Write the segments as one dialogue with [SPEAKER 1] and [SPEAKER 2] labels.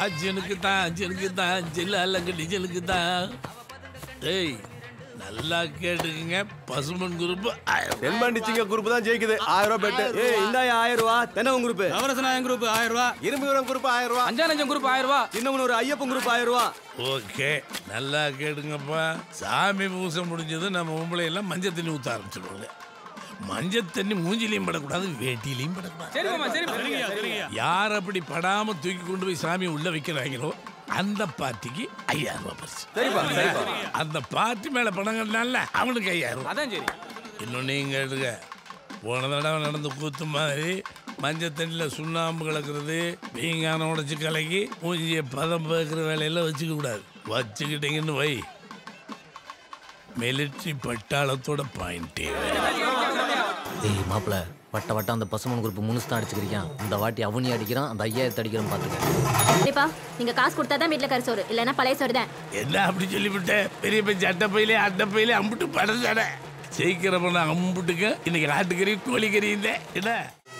[SPEAKER 1] அஜனுக்கு தான் அஜனுக்கு தான் ஜில்லாலங்க டிஜனுக்கு தான் டேய் நல்லா கேட்டுக்குங்க பசுமன் குரூப்
[SPEAKER 2] தென்பாண்டிச்சிங்க குரூப் தான் ஜெயிக்குது ஆயிரம் ரூபாய் பெட்டு ஏய் இந்தாயா ஆயிரம் ரூபா தென்னவன் குரூப்
[SPEAKER 3] நவரசநாயகம் குரூப் ஆயிரம் ரூபா
[SPEAKER 2] இரும்புரம் குரூப் ஆயிரம் ரூபா
[SPEAKER 3] அஞ்சானஞ்சம் குரூப் ஆயிரம் ரூபா
[SPEAKER 2] சின்னவன் ஒரு ஐயப்பன் குரூப் ஆயிரம் ரூபா
[SPEAKER 1] ஓகே நல்லா கேட்டுங்கப்பா சாமி பூசை முடிஞ்சது நம்ம உம்பளை எல்லாம் மஞ்சள் தண்ணி ஊற்ற ஆரம்பிச்சிடுவாங்க மஞ்சள் தண்ணி மூஞ்சிலையும் படக்கூடாது வேட்டிலையும் படக்கூடாது
[SPEAKER 3] சரி மாமா சரி
[SPEAKER 1] யார் அப்படி படாம தூக்கி கொண்டு போய் சாமி உள்ள வைக்கிறாங்களோ அந்த பார்ட்டிக்கு ஐயாயிரம் ரூபாய் பரிசு
[SPEAKER 2] சரிப்பா சரிப்பா
[SPEAKER 1] அந்த பார்ட்டி மேல பணம் கட்டினால அவனுக்கு ஐயாயிரம் ரூபாய்
[SPEAKER 3] அதான் சரி
[SPEAKER 1] இன்னும் நீங்க எடுங்க போன தடவை நடந்த கூத்து மாதிரி மஞ்சள் தண்ணியில் சுண்ணாம்பு கலக்கிறது வீங்கான உடைச்சு கலக்கி மூஞ்சியை பதம் பார்க்குற வேலையெல்லாம் வச்சுக்க கூடாது வச்சுக்கிட்டீங்கன்னு வை மிலிட்ரி பட்டாளத்தோட பாயிண்டே
[SPEAKER 4] ஏய் மாப்பிள வட்ட வட்ட அந்த பசுமன் குரூப் முனுசு தான் அடிச்சுக்கிறீங்க இந்த வாட்டி அவனி அடிக்கிறான் அந்த ஐயாயிரத்து அடிக்கிறான் பார்த்துக்க
[SPEAKER 5] சரிப்பா நீங்க காசு கொடுத்தா தான் வீட்டுல கறி சோறு இல்லைன்னா பழைய சோறு தான்
[SPEAKER 1] என்ன அப்படி சொல்லிவிட்ட பெரிய பெரிய அட்டை பையிலே அட்டை பையிலே அம்புட்டு படம் தானே ஜெயிக்கிறப்ப அம்புட்டுக்கு இன்னைக்கு ஆட்டுக்கறி கோழிக்கறி இல்லை என்ன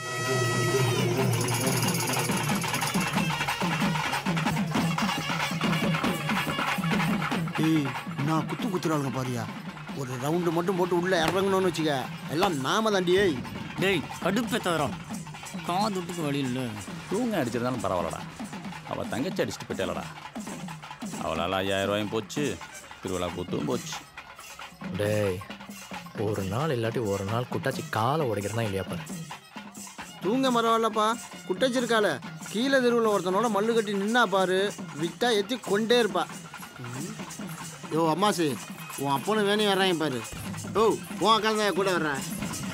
[SPEAKER 6] ஏய் நான் குத்து குத்துறாளுங்க பாரியா ஒரு ரவுண்டு மட்டும் போட்டு உள்ள இறங்கணும்னு வச்சுக்க எல்லாம் நாம தாண்டி ஏய்
[SPEAKER 7] டேய் கடுப்பை தவிரம் காது விட்டுக்கு வழி இல்லை
[SPEAKER 8] தூங்க அடிச்சிருந்தாலும் பரவாயில்லடா அவள் தங்கச்சி அடிச்சுட்டு போயிட்டாளடா அவளால் ஐயாயிரம் ரூபாயும் போச்சு திருவிழா கூத்தும் போச்சு
[SPEAKER 4] டேய் ஒரு நாள் இல்லாட்டி ஒரு நாள் குட்டாச்சி காலை உடைக்கிறதா இல்லையா பாரு
[SPEAKER 6] தூங்க மரவாயில்லப்பா குட்டச்சிருக்கால கீழே தெருவில் ஒருத்தனோட மல்லு கட்டி நின்னா பாரு விட்டா எத்தி கொண்டே இருப்பா ம். யோ அம்மாசி உன் அப்பனும் வேணி வர்றாங்க பாரு ஓ உன் அக்கா தான் கூட வர்றேன்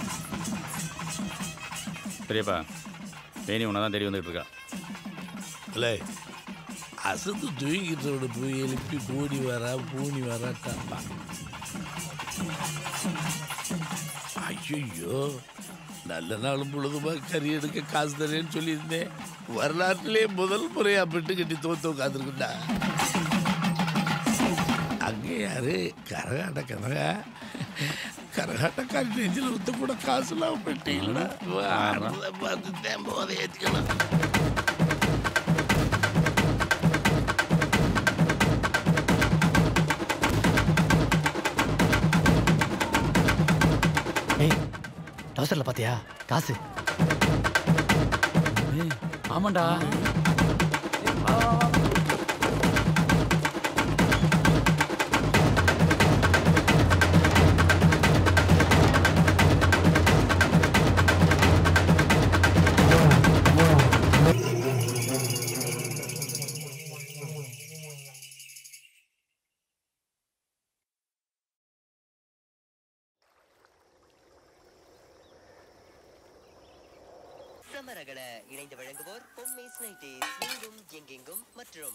[SPEAKER 8] பெரியப்பா வேணி உன்னை தான் தேடி வந்துட்டு இருக்கா
[SPEAKER 1] இல்லை அசத்து தூங்கிட்டோட போய் எழுப்பி கூடி வரா பூனி வராட்டாப்பா ஐயோ நல்ல நாளும் பொழுதுமா கறி எடுக்க காசு தரேன்னு சொல்லியிருந்தேன் வரலாற்றிலே முதல் முறையா பெட்டு கட்டி தோத்து உட்காந்துருக்குண்டா அங்கே யாரு கரகாட்ட கனகா கரகாட்டக்காரி நெஞ்சில் ஊத்த கூட காசுலாம் பெட்டீங்களா பார்த்து தேம்ப போதை ஏற்றிக்கலாம்
[SPEAKER 4] ஏய் டவுசர்ல பாத்தியா காசு
[SPEAKER 7] ஆமாண்டா
[SPEAKER 9] சமரகல இணைந்து வழங்குவோர் பொம்மேஸ் நைட்டீஸ் எங்கும் எங்கெங்கும் மற்றும்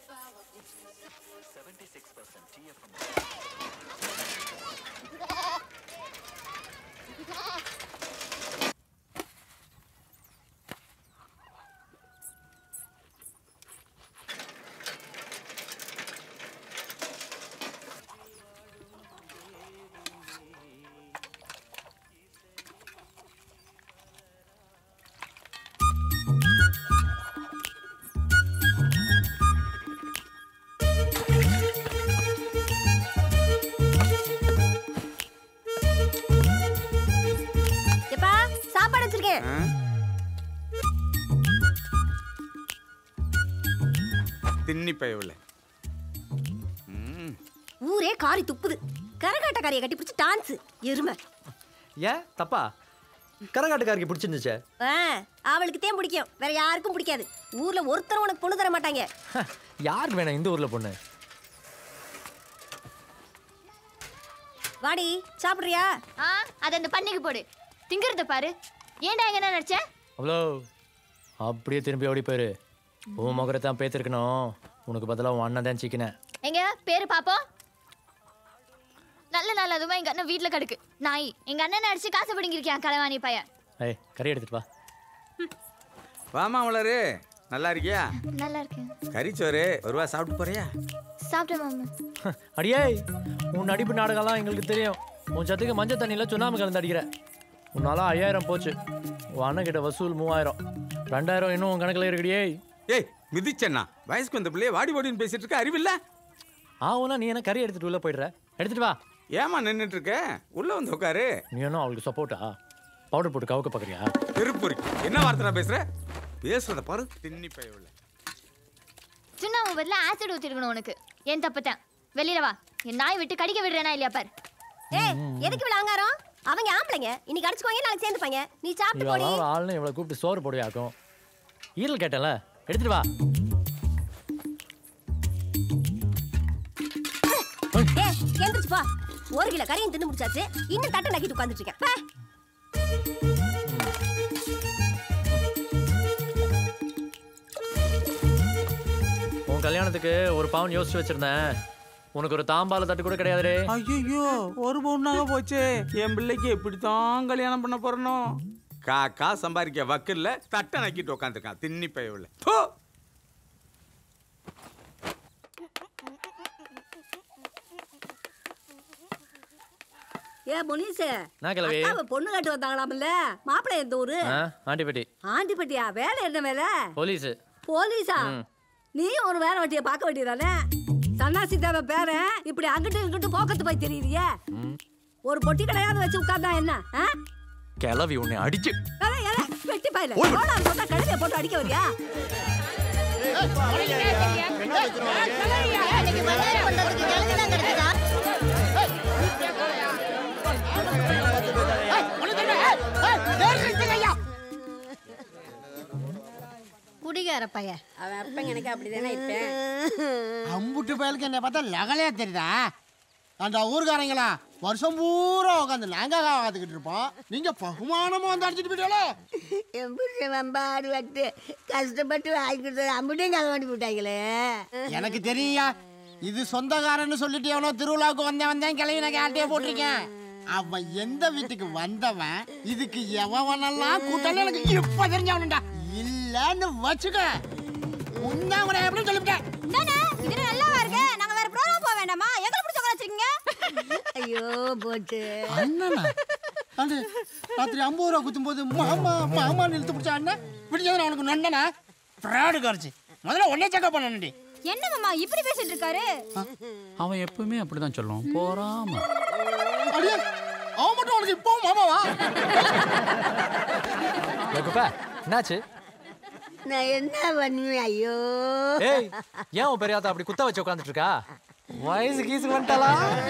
[SPEAKER 5] எப்பா சாப்பாடு வச்சிருக்கேன்
[SPEAKER 10] தின்னி பயவுல
[SPEAKER 5] ஊரே காரி துப்புது கரகாட்டக்காரியை கட்டி பிடிச்சி டான்ஸ் எருமை
[SPEAKER 4] ஏன் தப்பா கரகாட்டுக்காரிக்கு பிடிச்சிருந்துச்சே
[SPEAKER 5] ஆ, அவளுக்கு தேன் பிடிக்கும் வேற யாருக்கும் பிடிக்காது ஊர்ல ஒருத்தரும் உனக்கு பொண்ணு தர மாட்டாங்க
[SPEAKER 4] யாருக்கு வேணாம் இந்த ஊர்ல பொண்ணு
[SPEAKER 5] வாடி சாப்பிடுறியா
[SPEAKER 11] ஆ அதை அந்த பண்ணைக்கு போடு திங்கிறத பாரு ஏன்டா எங்க என்ன நடிச்ச
[SPEAKER 4] அவ்வளோ அப்படியே திரும்பி ஓடி போயிரு உன் முகரை தான் பேத்திருக்கணும் உனக்கு பதிலாக உன் அண்ணன் தான் சிக்கினேன்
[SPEAKER 11] எங்க பேரு பாப்போம் நல்ல நாள் அதுவும் எங்க அண்ணன் வீட்ல கிடக்கு நாய் எங்க அண்ணன் அடிச்சு காசு பிடிங்கிருக்கியான் கலவாணி பையன்
[SPEAKER 4] ஏய் கறி எடுத்துட்டு வா
[SPEAKER 10] வாமா வளரு நல்லா இருக்கியா
[SPEAKER 11] நல்லா இருக்கேன்
[SPEAKER 10] கறிச்சோறு ஒரு ரூபா சாப்பிட்டு போறியா
[SPEAKER 11] சாப்பிட்டேன் மாமா
[SPEAKER 4] அடியே உன் நடிப்பு நாடகம்லாம் எங்களுக்கு தெரியும் உன் சத்துக்கு மஞ்சள் தண்ணியில் சுண்ணாம்பு கலந்து அடிக்கிற உன்னால ஐயாயிரம் போச்சு உன் அண்ணன் கிட்ட வசூல் மூவாயிரம் ரெண்டாயிரம் இன்னும் உன் கணக்கில் இருக்குடியே
[SPEAKER 10] ஏய் மிதிச்சண்ணா வயசுக்கு வந்த பிள்ளைய வாடி வாடின்னு பேசிட்டு இருக்க அறிவில்ல
[SPEAKER 4] ஆவுனா நீ என்ன கறி எடுத்துட்டு உள்ள போயிடுற எடுத்துட்டு வா
[SPEAKER 10] ஏமா நின்றுட்டு இருக்க உள்ள வந்து உட்காரு
[SPEAKER 4] நீ என்ன அவளுக்கு சப்போர்ட்டா பவுடர் போட்டு கவுக்க பார்க்குறியா
[SPEAKER 10] திருப்பூரி என்ன வார்த்தை நான் பேசுற பேசுறத பாரு தின்னி பயவுல
[SPEAKER 11] சுண்ணாம்பு பதிலா ஆசிட் ஊத்திருக்கணும் உனக்கு என் தப்புதான் வெளியில வா என் நாய் விட்டு கடிக்க விடுறேனா இல்லையா பார்
[SPEAKER 5] ஏய் எதுக்கு இவ்வளவு அங்காரம் அவங்க ஆம்பளைங்க இன்னைக்கு அடிச்சுக்குவாங்க நாளைக்கு சேர்ந்துப்பாங்க நீ சாப்பிட்டு போடி
[SPEAKER 4] இவள் ஆளுன்னு இவளை கூப்பிட்டு சோறு போடுவியாக்கும் ஈரல் கேட்டல எடுத்துட்டு வா
[SPEAKER 5] ஏய் எந்திரிச்சு போ ஒரு கிலோ கறியும் தின்னு முடிச்சாச்சு இன்னும் தட்டை நக்கிட்டு உட்காந்துட்டு இருக்கேன் பே.
[SPEAKER 4] உன் கல்யாணத்துக்கு ஒரு பவுன் யோசிச்சு வச்சிருந்தேன் உனக்கு ஒரு தாம்பால தட்டு கூட கிடையாதுடே
[SPEAKER 10] ஐயோ ஒரு பொண்ணாக போச்சு என் பிள்ளைக்கு எப்படித்தான் கல்யாணம் பண்ண போறனோ காக்கா சம்பாதிக்க வக்கில்ல தட்டை நக்கிட்டு உட்காந்துருக்கான் தின்னி பயவுல போ
[SPEAKER 12] ஏ முனிசு
[SPEAKER 4] என்ன கிழவி?
[SPEAKER 12] அக்காவை பொண்ணு கட்டு வந்தாங்களாம்ல மாப்பிள்ளை எந்த ஊரு
[SPEAKER 4] ஆ ஆண்டிப்பட்டி
[SPEAKER 12] ஆண்டிப்பட்டியா வேலை என்ன வேலை
[SPEAKER 4] போலீஸு
[SPEAKER 12] போலீஸா
[SPEAKER 4] ம்.
[SPEAKER 12] நீ ஒரு வேலை வட்டியை பார்க்க வேண்டியதானே சன்னாசி தேவை பேரன் இப்படி அங்கிட்டு இங்கிட்டு போக்கத்து போய் தெரியுறியே ஒரு பொட்டி கடையாவது வச்சு உட்கார்ந்தா என்ன ஆ?
[SPEAKER 4] கிளவி உன்னை அடிச்சு
[SPEAKER 12] ஏலே, ஏலே, வெட்டி பாயில போடா சொன்னா கழுதையை போட்டு அடிக்க வரியா
[SPEAKER 5] குடிகார பையன் அவன் அப்பங்க எனக்கு அப்படிதானே இருப்பேன்
[SPEAKER 6] அம்புட்டு பயலுக்கு என்ன பார்த்தா லகலையா தெரியுதா அந்த ஊர்காரங்களா வருஷம் பூரா உட்காந்து நாங்க உட்காந்துக்கிட்டு இருப்போம் நீங்க பகுமானமா வந்து அடிச்சிட்டு போயிட்டாலே
[SPEAKER 12] என் புருஷன் வம்பாடு வட்டு கஷ்டப்பட்டு வாங்கி கொடுத்தது அம்பிட்டையும் கலவாண்டி போட்டாங்களே
[SPEAKER 6] எனக்கு தெரியா இது சொந்தக்காரன்னு சொல்லிட்டு எவனோ திருவிழாவுக்கு வந்தேன் வந்தேன் கிளவி நான் கேட்டே போட்டிருக்கேன் அவன் எந்த வீட்டுக்கு வந்தவன் இதுக்கு எவனெல்லாம் கூட்டாலும் எனக்கு இப்ப தெரிஞ்சவனுடா இல்லன்னு வச்சுக்க உன்னாவனை எப்படி சொல்லிவிட்டேன்
[SPEAKER 5] இது நல்லாவா இருக்கு நாங்க வேற ப்ரோக்ராம் போக வேண்டாமா எங்களை பிடிச்ச வச்சிருக்கீங்க
[SPEAKER 12] ஐயோ போச்சு
[SPEAKER 6] அண்ணனா அது ராத்திரி ஐம்பது ரூபா குத்தும் போது மாமா மாமான்னு இழுத்து பிடிச்ச அண்ணன் பிடிச்சது அவனுக்கு நொண்டனா ஃப்ராடு காரிச்சு முதல்ல உடனே செக்அப் பண்ணணுடி
[SPEAKER 5] என்ன மாமா இப்படி பேசிட்டு இருக்காரு
[SPEAKER 3] அவன் எப்பவுமே அப்படிதான் சொல்லுவான் போறாம
[SPEAKER 6] அடியே அவன் மட்டும் உனக்கு இப்போ மாமாவா
[SPEAKER 4] குப்பா என்னாச்சு
[SPEAKER 12] நான் என்ன பண்ணுவேன் ஐயோ
[SPEAKER 4] ஏய் ஏன் உன் பெரியாத்தா அப்படி குத்த வச்சு உட்காந்துட்டு இருக்கா வயசு கீசு வந்துட்டாளா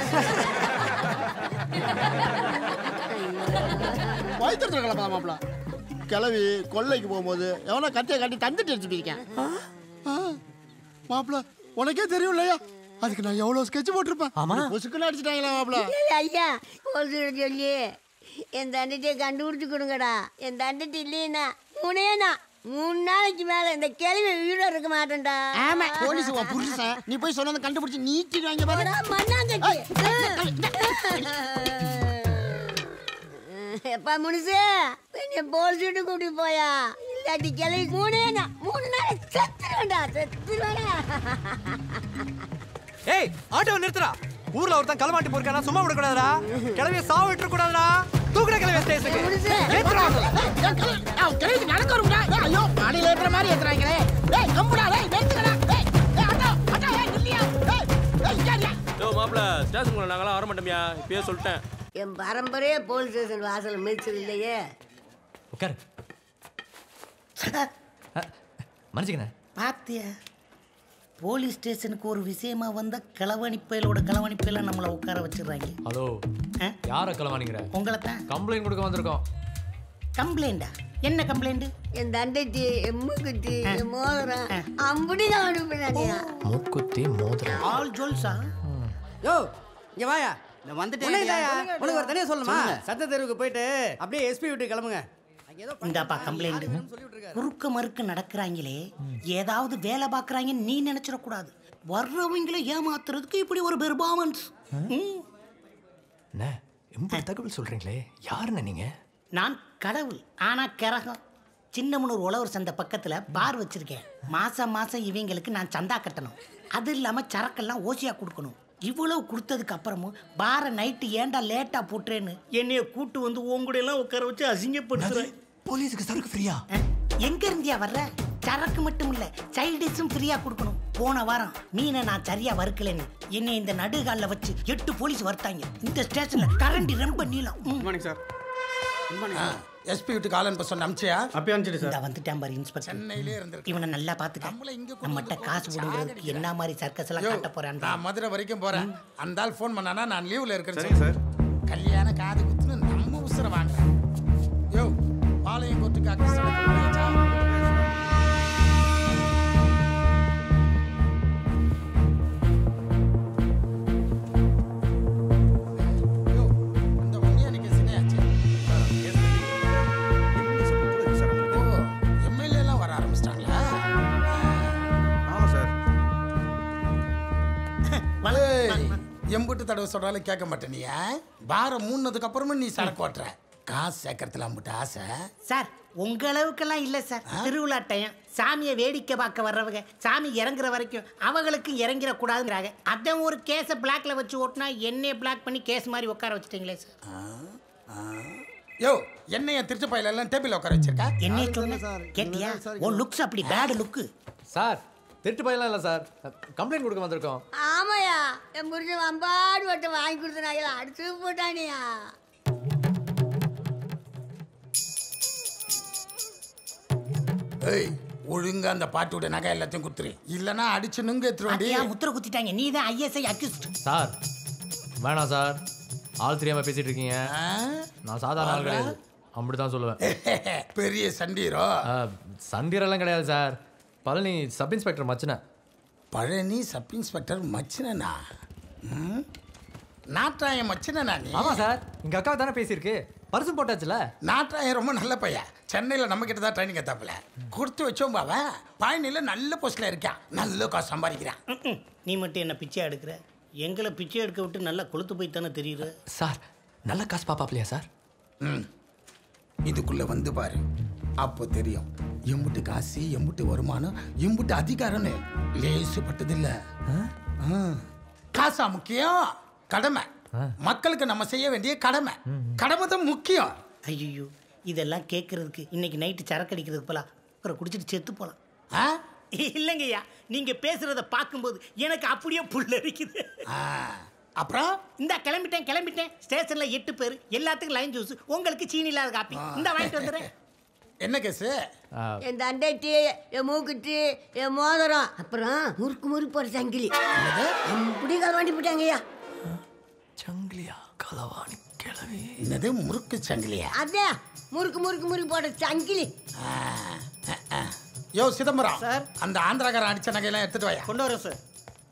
[SPEAKER 6] வயிற்றுல கிளம்பா மாப்பிள கிளவி கொல்லைக்கு போகும்போது எவனோ கத்தியை கட்டி தந்துட்டு அடிச்சு போயிருக்கேன் மாப்பிள உனக்கே தெரியும் இல்லையா அதுக்கு நான் எவ்வளோ ஸ்கெட்ச் போட்டிருப்பேன்
[SPEAKER 4] ஆமா.
[SPEAKER 6] பொசுக்குன்னு அடிச்சிட்டாங்களா மாப்பிள
[SPEAKER 12] ஏய், ஐயா ஒரு சொல்லி என் தண்டத்தையை கண்டுபிடிச்சு கொடுங்கடா என் தண்டத்தை இல்லைன்னா மூணேனா மூணு நாளைக்கு மேல இந்த கேள்வி உயிரோட இருக்க மாட்டேன்டா
[SPEAKER 6] ஆமா போலீஸ் உன் புருஷன் நீ போய் சொன்னதை கண்டுபிடிச்சு நீக்கிடுவாங்க பாரு
[SPEAKER 12] போடா, மண்ணாங்கட்டி எப்பா முனுசு என்னை போலீஸ்ட்டு கூட்டி போயா இல்லாட்டி கிளவி மூணேனா மூணு நாள் செத்துருவேண்டா செத்துருவேடா
[SPEAKER 4] ஏய் ஆட்டோ நிறுத்துறா ஊர்ல ஒருத்தன் களமாட்டி போயிருக்கானா சும்மா விடக்கூடாதுடா கிளவிய சாவு விட்டுற கூடாதுடா தூக்குற கிளவிய ஸ்டேஷனுக்கு ஏத்துறா
[SPEAKER 6] கிளவிக்கு நடக்க வரும்டா ஐயோ மாடியில் ஏத்துற மாதிரி ஏத்துறாங்களே ஏய் கம்புடா ஏய் நிறுத்துக்கடா ஏய் ஏய், ஆட்டோ ஆட்டோ ஏய் இல்லையா ஏய் ஏய் இங்க இரு.
[SPEAKER 2] யோ மாப்பிள ஸ்டேஷனுக்குள்ள நாங்களாம் வர மாட்டோம்யா இப்பயே சொல்லிட்டேன்
[SPEAKER 12] என் பரம்பரையே போலீஸ் ஸ்டேஷன் வாசல் மிதிச்சது இல்லையே
[SPEAKER 4] உட்காரு மன்னிச்சுக்கண்ணே
[SPEAKER 13] பாத்தியா போலீஸ் ஸ்டேஷனுக்கு ஒரு விஷயமா வந்த களவணிப்பயலோட களவணிப்பயில நம்மளை உட்கார வச்சிடுறாங்க
[SPEAKER 4] ஹலோ யார களவாணிங்கிற
[SPEAKER 13] உங்களை தான்
[SPEAKER 4] கம்ப்ளைண்ட் கொடுக்க வந்திருக்கோம்
[SPEAKER 13] கம்ப்ளைண்டா என்ன கம்ப்ளைண்ட்
[SPEAKER 12] என் தண்டைச்சி என் மூக்குத்தி என் மோதிரம் அப்படிதான் அனுப்பினாடியா
[SPEAKER 4] மூக்குத்தி மோதிரம்
[SPEAKER 13] ஆல் ஜோல்ஸா
[SPEAKER 14] யோ இங்க வாயா இந்த வந்துட்டேன் உனக்கு ஒரு தனியா சொல்லணுமா சத்த தெருவுக்கு போயிட்டு அப்படியே எஸ்பி விட்டு கிளம்புங்க
[SPEAKER 13] இந்தாப்பா கம்ப்ளைண்ட் குறுக்க மறுக்க நடக்கிறாங்களே ஏதாவது வேலை பார்க்குறாங்கன்னு நீ நினைச்சிடக்கூடாது வர்றவங்கள ஏமாத்துறதுக்கு இப்படி ஒரு பெர்பாமன்ஸ்
[SPEAKER 4] என்ன எம்பது தகவல் சொல்றீங்களே யாருண்ணே நீங்க
[SPEAKER 13] நான் கடவுள் ஆனா கிரகம் சின்னமனூர் உழவர் சந்தை பக்கத்துல பார் வச்சிருக்கேன் மாசம் மாசம் இவங்களுக்கு நான் சந்தா கட்டணும் அது இல்லாம சரக்கெல்லாம் ஓசியா கொடுக்கணும் இவ்வளவு கொடுத்ததுக்கு அப்புறமும் பாரை நைட்டு ஏன்டா லேட்டா போட்டுறேன்னு என்னைய கூட்டு வந்து உங்கூட எல்லாம் உட்கார வச்சு அசிங்கப்படுத்துறேன்
[SPEAKER 4] போலீஸுக்கு சரக்கு ஃப்ரீயா
[SPEAKER 13] எங்க இருந்தியா வர்ற சரக்கு மட்டும் இல்ல சைல்டிஸும் ஃப்ரீயா கொடுக்கணும் போன வாரம் மீனை நான் சரியா வறுக்கலைன்னு என்னை இந்த நடுகாலில் வச்சு எட்டு போலீஸ் வறுத்தாங்க இந்த ஸ்டேஷன்ல கரண்டி ரொம்ப நீளம்
[SPEAKER 14] மார்னிங் சார்
[SPEAKER 15] எஸ்பி வீட்டுக்கு ஆள் அனுப்ப சொன்ன அமிச்சியா
[SPEAKER 14] அப்பயே அனுப்பிச்சிட்டு
[SPEAKER 13] இந்த வந்துட்டான் பாரு இன்ஸ்பெக்டர்
[SPEAKER 15] சென்னையிலே இருந்திருக்கு
[SPEAKER 13] இவனை நல்லா பாத்துக்க நம்மகிட்ட காசு கொடுக்கறதுக்கு என்ன மாதிரி சர்க்கஸ் எல்லாம்
[SPEAKER 15] யோ,
[SPEAKER 13] காட்ட போறான்
[SPEAKER 15] நான் மதுரை வரைக்கும் போறேன் அந்த ஆள் ஃபோன் பண்ணானா நான் லீவ்ல இருக்கேன்னு
[SPEAKER 14] சரிங்க
[SPEAKER 15] சொல்லு. கல்யாண காது குத்துன்னு நம்ம உசுர வாங்குறேன் யோ பாளையம் கோர்ட்டுக்கு அக்சஸ் பண்ணியாச்சா யோ, அந்த ஒன்னியா நீங்க சினையாச்சு. ஓ, MLA எல்லாம் வர ஆரம்பிச்சிட்டாங்களா
[SPEAKER 14] ஆமா சார்
[SPEAKER 15] ஏய், எம்புட்டு தடவை சொல்றாலும் கேட்க மாட்டேன் நீ பாரம் மூணுனதுக்கு அப்புறமும் நீ சரக்கு ஓட்டுற காசு சேர்க்கறதுல அம்புட்டு ஆசை
[SPEAKER 13] சார் உங்க அளவுக்கெல்லாம் இல்ல சார் திருவிழா டைம் சாமியை வேடிக்கை பார்க்க வர்றவங்க சாமி இறங்குற வரைக்கும் அவங்களுக்கு இறங்கிட கூடாதுங்கிறாங்க அதான் ஒரு கேஸை பிளாக்ல வச்சு ஓட்டினா என்னைய பிளாக் பண்ணி கேஸ் மாதிரி உட்கார வச்சுட்டீங்களே சார்
[SPEAKER 15] யோ என்னைய திருச்சி பையில எல்லாம் டேபிள் உட்கார வச்சிருக்கா
[SPEAKER 13] என்னைய சொன்ன கேட்டியா உன் லுக்ஸ் அப்படி பேட் லுக்கு
[SPEAKER 4] சார் திருட்டு பையலாம் இல்லை சார் கம்ப்ளைண்ட் கொடுக்க வந்திருக்கோம்
[SPEAKER 12] ஆமாயா என் புருஷன் வம்பாடு வட்ட வாங்கி கொடுத்த நகையெல்லாம் அடிச்சு போட்டானியா
[SPEAKER 15] ஏய் ஒழுங்கா அந்த பாட்டோட நகை எல்லாத்தையும் குத்துரு இல்லனா அடிச்சு நுங்க எடுத்துருவாண்டி
[SPEAKER 13] பாத்தியா முத்திர குத்திட்டாங்க நீ தான் ஐஎஸ்ஐ அக்யூஸ்ட்
[SPEAKER 4] சார் வேணாம் சார் ஆள் தெரியாம பேசிட்டு இருக்கீங்க நான் சாதாரண ஆள் கிடையாது அப்படி தான் சொல்லுவேன்
[SPEAKER 15] பெரிய சண்டீரோ
[SPEAKER 4] சண்டீரெல்லாம் கிடையாது சார் பழனி சப் இன்ஸ்பெக்டர் மச்சின
[SPEAKER 15] பழனி சப் இன்ஸ்பெக்டர் மச்சினனா ம்? நாட்டாயம் மச்சினனா நீ
[SPEAKER 4] ஆமா சார் எங்க அக்கா தானே பேசியிருக்கு பரிசு போட்டாச்சுல
[SPEAKER 15] நாட்டாயம் ரொம்ப நல்ல பையன் சென்னையில் நம்ம கிட்ட தான் ட்ரைனிங் எத்தாப்புல கொடுத்து வச்சோம் பாவன் பழனியில் நல்ல போஸ்ட்ல இருக்கான் நல்ல காசு சம்பாதிக்கிறான்
[SPEAKER 13] ம்ம். நீ மட்டும் என்ன பிச்சை எடுக்கிற எங்களை பிச்சை எடுக்க விட்டு நல்லா கொளுத்து போய் தானே தெரியுது
[SPEAKER 4] சார் நல்ல காசு பாப்பாப்லையா சார்
[SPEAKER 15] ம் இதுக்குள்ள வந்து பாரு அப்போ தெரியும் எம்புட்டு காசு எம்புட்டு வருமானம் எம்புட்டு அதிகாரம்னு லேசுப்பட்டதில்ல ஆ. காசா முக்கியம் கடமை மக்களுக்கு நம்ம செய்ய வேண்டிய கடமை கடமை தான் முக்கியம்
[SPEAKER 13] ஐயோ இதெல்லாம் கேட்கறதுக்கு இன்னைக்கு நைட்டு சரக்கு அடிக்கிறதுக்கு போலாம் அப்புறம் குடிச்சிட்டு செத்து போலாம்
[SPEAKER 15] ஆ?
[SPEAKER 13] இல்லைங்கய்யா நீங்க பேசுறத பார்க்கும்போது எனக்கு அப்படியே புல்லரிக்குது
[SPEAKER 15] அப்புறம்
[SPEAKER 13] இந்த கிளம்பிட்டேன் கிளம்பிட்டேன் ஸ்டேஷன்ல எட்டு பேர் எல்லாத்துக்கும் லைன் ஜூஸ் உங்களுக்கு சீனி இல்லாத காப்பி இந்த வாங்கிட்டு வந்துடுறேன்
[SPEAKER 15] என்ன கேஸு
[SPEAKER 12] என் தண்டைட்டி என் மூக்குட்டி என் மோதிரம் அப்புறம் முறுக்கு முறுக்கு போற சங்கிலி இப்படி கலவாண்டி போட்டாங்கய்யா
[SPEAKER 4] சங்கிலியா களவாணி கிளவி
[SPEAKER 15] என்னது முறுக்கு சங்கிலியா
[SPEAKER 12] அதே முறுக்கு முறுக்கு முறுக்கு போட்ட சங்கிலி
[SPEAKER 15] யோ சிதம்பரம் சார் அந்த ஆந்திராக்காரன் அடிச்ச நகையெல்லாம் எடுத்துட்டு வாயா
[SPEAKER 14] கொண்டு வரேன் சார்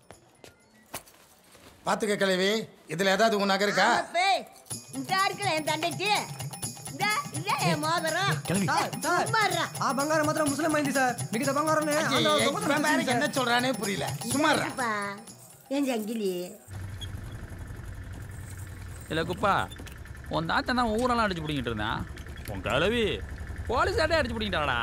[SPEAKER 15] பாத்துக்க கிழவி இதுல ஏதாவது உன் நகை இருக்கா
[SPEAKER 12] அப்பே இந்த இருக்கல என் தண்டைட்டி இந்த இந்த என் மோதிரம்
[SPEAKER 14] சார் சார்
[SPEAKER 12] சும்மா இருடா.
[SPEAKER 14] ఆ బంగారం మాత్రం ముస్లిం అయింది సార్ మిగతా బంగారం
[SPEAKER 15] ஐயே, இவன் வேற என்ன சொல்றானே புரியல சும்மா இருடா.
[SPEAKER 12] அப்பா, என் சங்கிலி
[SPEAKER 3] இல்லை குப்பா உன் தாத்தன் தான் ஊரெல்லாம் அடிச்சு பிடிங்கிட்டு இருந்தான் உன் கிளவி போலீஸ் ஆட்டே அடிச்சு பிடிங்கிட்டாடா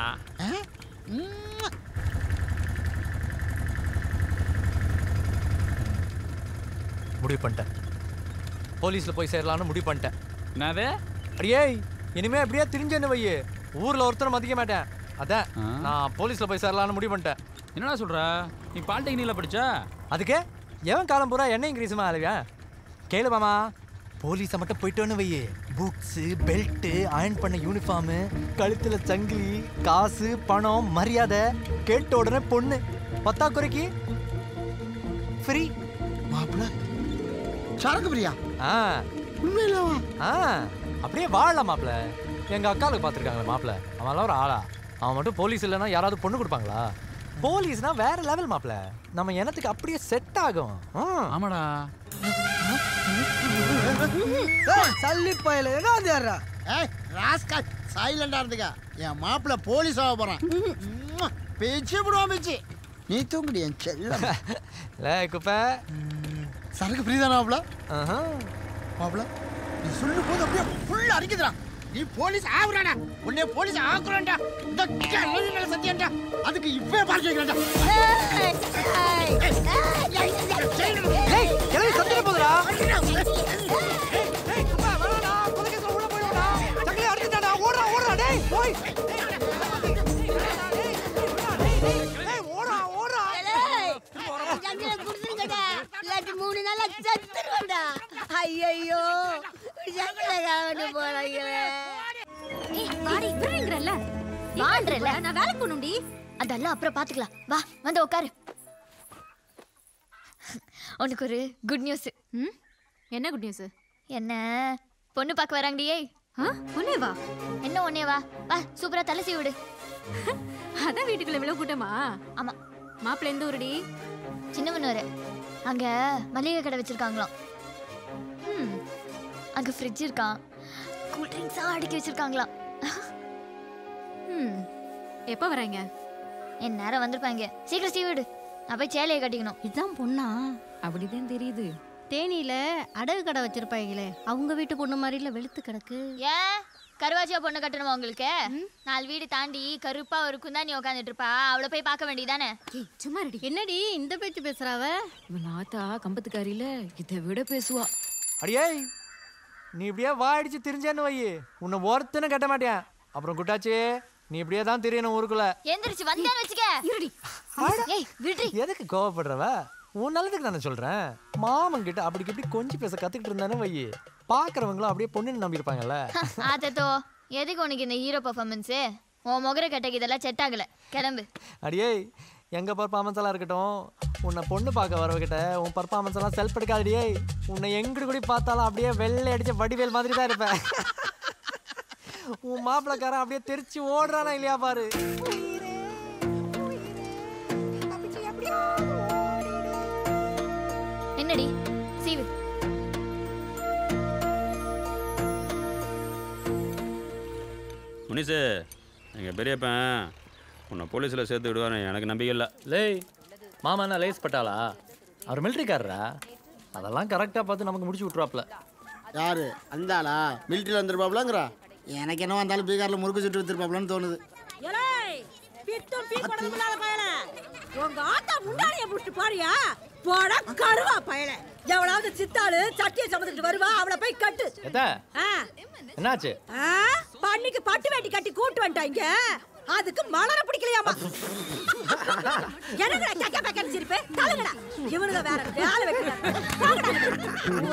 [SPEAKER 4] முடிவு பண்ணிட்டேன் போலீஸ்ல போய் சேரலாம்னு முடிவு பண்ணிட்டேன்
[SPEAKER 3] என்னது
[SPEAKER 4] அடியே இனிமே அப்படியே திரிஞ்சேன்னு வையே ஊர்ல ஒருத்தரை மதிக்க மாட்டேன் அதான் நான் போலீஸ்ல போய் சேரலாம்னு முடிவு பண்ணிட்டேன்
[SPEAKER 3] என்னடா சொல்ற நீ பாலிடெக்னிக்கில் படிச்ச
[SPEAKER 4] அதுக்கு எவன் காலம் பூரா என்ன இங்கிலீஷுமா அழுவியா கேளு மாமா போலீஸை மட்டும் போயிட்டோன்னு வையே புக்ஸு பெல்ட்டு அயர்ன் பண்ண யூனிஃபார்மு கழுத்தில் சங்கிலி காசு பணம் மரியாதை கேட்ட உடனே பொண்ணு பத்தாக்குறைக்கு ஃப்ரீ
[SPEAKER 6] மாப்பிள்ள சரக்கு பிரியா
[SPEAKER 4] ஆ
[SPEAKER 6] உண்மையிலவா
[SPEAKER 4] ஆ அப்படியே வாழலாம் மாப்பிள எங்க அக்காளுக்கு பார்த்துருக்காங்களே மாப்பிள அவன்லாம் ஒரு ஆளா அவன் மட்டும் போலீஸ் இல்லைன்னா யாராவது பொண்ணு கொடுப்பாங்களா போலீஸ்னா வேற லெவல் மாப்பிள நம்ம எனத்துக்கு அப்படியே செட் ஆகும்
[SPEAKER 3] ஆமாடா
[SPEAKER 6] சல்லி பயில என்ன வந்து யாரா ஏய் ராஸ்கா சைலண்டா இருந்துக்க என் மாப்பிள்ள போலீஸ் ஆக போறான் உம்மா, பேச்சு விடுவான் பேச்சு நீ தூங்குடி என் செல்லம்
[SPEAKER 4] லே குப்பை
[SPEAKER 6] சரக்கு ஃப்ரீ மாப்பிள்ள மாப்பிள்ள நீ சொல்லும் போது அப்படியே ஃபுல்லா அடிக்குதுடா நீ போலீஸ் ஆகுறாடா உன்னை போலீஸ் ஆக்குறான்டா இந்த கிழவி மேல சத்தியம்டா அதுக்கு இப்பவே பார்க்க வைக்கிறேன்டா
[SPEAKER 4] ஏய் கிளவி சத்திர போதுடா
[SPEAKER 6] ஓடுறா ஓடுறா டேய் போய்
[SPEAKER 12] இல்லாட்டி மூணு நாளா செத்துருவேன்டா ஐயோ சக்கரை கலவண்டு போறாங்களே
[SPEAKER 11] ஏய் வாடி விடுறீங்கறல்ல வான்றல நான் வேலைக்கு போணும்டி அதெல்லாம் அப்புறம் பாத்துக்கலாம் வா வந்து உட்காரு உனக்கு ஒரு குட் நியூஸ் ம் என்ன குட் நியூஸ் என்ன பொண்ணு பார்க்க வராங்கடி ஏய் பொண்ணே வா என்ன ஒன்னே வா வா சூப்பரா தலை சீவி விடு அதான் வீட்டுக்குள்ள இவ்வளவு கூட்டமா ஆமா மாப்பிள்ளை எந்த ஊருடி சின்னவனூர் அங்க மளிகை கடை வச்சிருக்காங்களாம் ம் அங்க ஃப்ரிட்ஜ் இருக்கான் கூல் ட்ரிங்க்ஸா அடுக்கி வச்சிருக்காங்களாம் ம் எப்போ வராங்க என் நேரம் வந்திருப்பாங்க சீக்கிரம் சீவி விடு நான் போய் சேலையை கட்டிக்கணும்
[SPEAKER 16] இதான் பொண்ணா அப்படிதான் தெரியுது தேனியில அடகு கடை வச்சிருப்பாங்களே அவங்க வீட்டு பொண்ணு மாதிரில வெளுத்து கிடக்கு
[SPEAKER 11] ஏன் கருவாச்சியா பொண்ணு கட்டணுமா உங்களுக்கு நாலு வீடு தாண்டி கருப்பா ஒரு குந்தாணி உட்காந்துட்டு இருப்பா அவளை போய் பார்க்க வேண்டியதானே
[SPEAKER 16] சும்மா ரெடி என்னடி இந்த பேச்சு பேசுறாவ இவன் ஆத்தா கம்பத்துக்காரியில இதை விட பேசுவா
[SPEAKER 4] அடியே நீ இப்படியே வாடிச்சு திரிஞ்சேன்னு வை உன்னை ஒருத்தனும் கட்ட மாட்டேன் அப்புறம் குட்டாச்சி நீ இப்படியே தான் தெரியணும் ஊருக்குள்ள
[SPEAKER 11] எந்திரிச்சு வந்தேன்னு வச்சுக்க இருடி ஏய் விடுடி
[SPEAKER 4] எதுக்கு கோவப்படுறவ உன் நல்லதுக்கு தானே சொல்றேன் மாமன் கிட்ட அப்படி இப்படி கொஞ்சம் பேச கத்துக்கிட்டு இருந்தானே வை பாக்குறவங்களும் அப்படியே பொண்ணுன்னு நம்பியிருப்பாங்கல்ல
[SPEAKER 11] ஆத்தோ எதுக்கு உனக்கு இந்த ஹீரோ பர்ஃபார்மன்ஸு உன் முகர கட்டைக்கு இதெல்லாம் செட் ஆகல கிளம்பு
[SPEAKER 4] அடியே எங்க பர்ஃபார்மன்ஸ் எல்லாம் இருக்கட்டும் உன்னை பொண்ணு பார்க்க வரவகிட்ட உன் பர்ஃபார்மன்ஸ் எல்லாம் செல்ஃப் எடுக்காதடியே உன்னை எங்கிட்டு கூடி பார்த்தாலும் அப்படியே வெள்ளை அடிச்ச வடிவேல் மாதிரி தான் இருப்பேன் உன் மாப்பிளக்காரன் அப்படியே தெரிச்சு ஓடுறானா இல்லையா பாரு
[SPEAKER 11] என்னடி சீவு
[SPEAKER 8] முனிசு எங்கள் பெரியப்பன் உன்னை போலீஸில் சேர்த்து விடுவாரு எனக்கு நம்பிக்கை இல்லை
[SPEAKER 4] லேய் மாமா என்ன லேஸ் பட்டாளா அவர் மிலிட்ரிக்காரரா அதெல்லாம் கரெக்டாக பார்த்து நமக்கு முடிச்சு விட்ருவாப்ல
[SPEAKER 6] யாரு அந்த ஆளா மிலிட்டரியில் வந்துருப்பாப்லங்கிறா எனக்கு என்ன வந்தாலும் பீகாரில் முறுக்கு சுட்டு வித்துருப்பாப்லன்னு தோணுது
[SPEAKER 17] ஏலேய், பித்தும் பீ கொடலும் இல்லாத பயல. உங்க ஆத்தா முன்னாடிய புடிச்சு பாரியா போட கருவா பயல எவளாவது சித்தாளு சட்டியை சமந்துக்கிட்டு வருவா அவளை போய் கட்டு
[SPEAKER 4] எத்த
[SPEAKER 17] ஆ,
[SPEAKER 4] என்னாச்சு
[SPEAKER 17] ஆ, பண்ணிக்கு பட்டு வேட்டி கட்டி கூட்டு வந்துட்டாங்க அதுக்கு மலர பிடிக்கலையாமா என்னங்கடா கக்க பக்கன்னு சிரிப்பு தள்ளுங்கடா இவனுங்க வேற வேலை வைக்கிறாங்க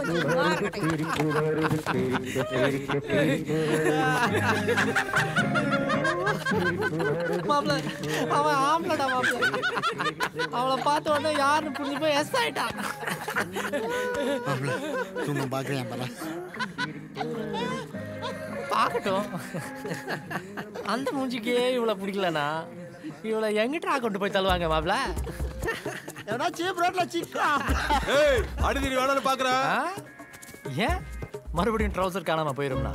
[SPEAKER 4] மாப்பிள அவன் ஆம்பளடா மாப்பிள அவளை பார்த்த உடனே யாருன்னு புரிஞ்சு போய் எஸ் ஆயிட்டான்
[SPEAKER 6] தூங்க பார்க்குறேன் பரா
[SPEAKER 4] பார்க்கட்டும் அந்த மூஞ்சிக்கே இவளை பிடிக்கலனா இவளை எங்கிட்டா கொண்டு போய் தள்ளுவாங்க மாப்பிள
[SPEAKER 6] ஏன்னா சீப் ரோட்ல சிக்கா
[SPEAKER 2] ஏய் அடிதடி வேணும்னு பாக்குறேன்
[SPEAKER 4] ஏன் மறுபடியும் ட்ரௌசர் காணாம போயிரும்னா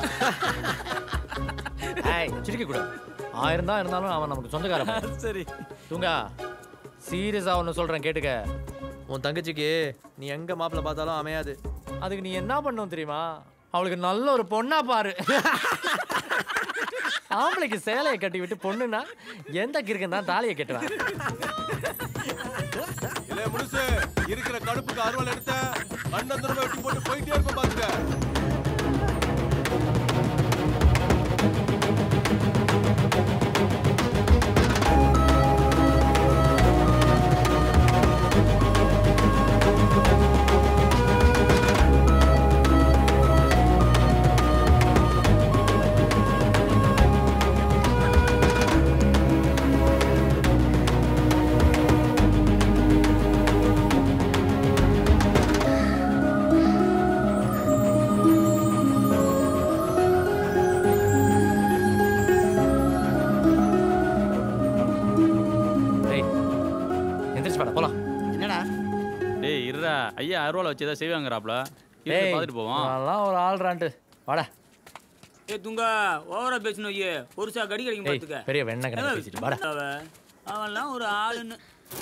[SPEAKER 4] ஏய் சிரிக்க கூடாது ஆயிரம் தான் இருந்தாலும் அவன் நமக்கு சொந்தக்காரன்
[SPEAKER 2] சரி
[SPEAKER 4] தூங்கா சீரியஸா ஒன்று சொல்றேன் கேட்டுக்க உன் தங்கச்சிக்கு நீ எங்க மாப்பிள்ள பார்த்தாலும் அமையாது அதுக்கு நீ என்ன பண்ணும் தெரியுமா அவளுக்கு நல்ல ஒரு பொண்ணா பாரு ஆம்பளைக்கு சேலையை கட்டி விட்டு பொண்ணுனா எந்த கிறுக்கன் தான் தாலியை கட்டுவேன்
[SPEAKER 2] இல்ல முழுசு இருக்கிற கடுப்புக்கு அருவாள் எடுத்த அண்ணன் தடவை வெட்டி போட்டு போயிட்டே இருப்ப பாத்துக்க
[SPEAKER 4] டேய் எந்திரிச்சு வாடா போலாம்
[SPEAKER 6] என்னடா
[SPEAKER 8] டேய் இருடா ஐயா அருவாளை வச்சு ஏதாவது செய்வாங்கறாப்ல இருந்து
[SPEAKER 4] டேய்
[SPEAKER 8] பார்த்துட்டு போவோம்
[SPEAKER 4] அதெல்லாம் ஒரு ஆள்றான்ட்டு வாடா
[SPEAKER 18] ஏ துங்கா ஓவரா பேசணும் ஐயே பொருசா கடி கிடைக்கும்
[SPEAKER 4] ஏய்,
[SPEAKER 18] பாத்துக்க
[SPEAKER 4] பெரிய வெண்ணெய் கணக்கு பேசிட்டு வாடா.
[SPEAKER 18] அவன் அவன்லாம் ஒரு ஆளுன்னு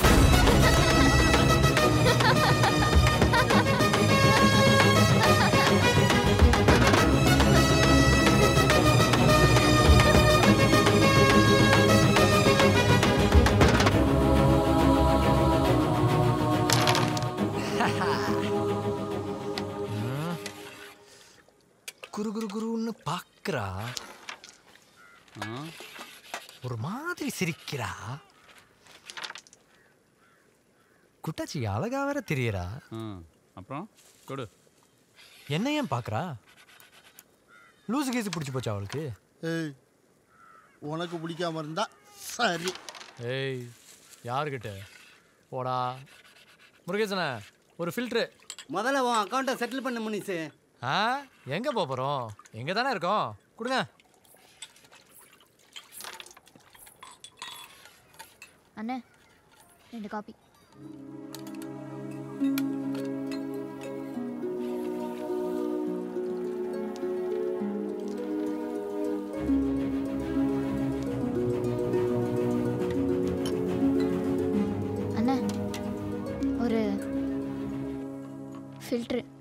[SPEAKER 4] குரு குரு குருன்னு பார்க்கறா
[SPEAKER 8] ஆ?
[SPEAKER 4] ஒரு மாதிரி சிரிக்கிறா குட்டாச்சி அழகா வேற தெரியறா
[SPEAKER 3] அப்புறம் கொடு
[SPEAKER 4] என்ன ஏன் பார்க்குறா லூசு கேஸு பிடிச்சி போச்சா அவளுக்கு
[SPEAKER 6] ஏய் உனக்கு பிடிக்காம இருந்தா சரி
[SPEAKER 4] ஏய் யாருக்கிட்ட போடா முருகேசன ஒரு ஃபில்ட்ரு
[SPEAKER 14] முதல்ல உன் அக்கௌண்ட்டை செட்டில் பண்ண முனிசு
[SPEAKER 4] ஆ எங்கே போக போகிறோம் எங்கே தானே இருக்கோம் கொடுங்க
[SPEAKER 11] அண்ணே ரெண்டு காப்பி அண்ணா ஒரு ஃபில்ட்ரு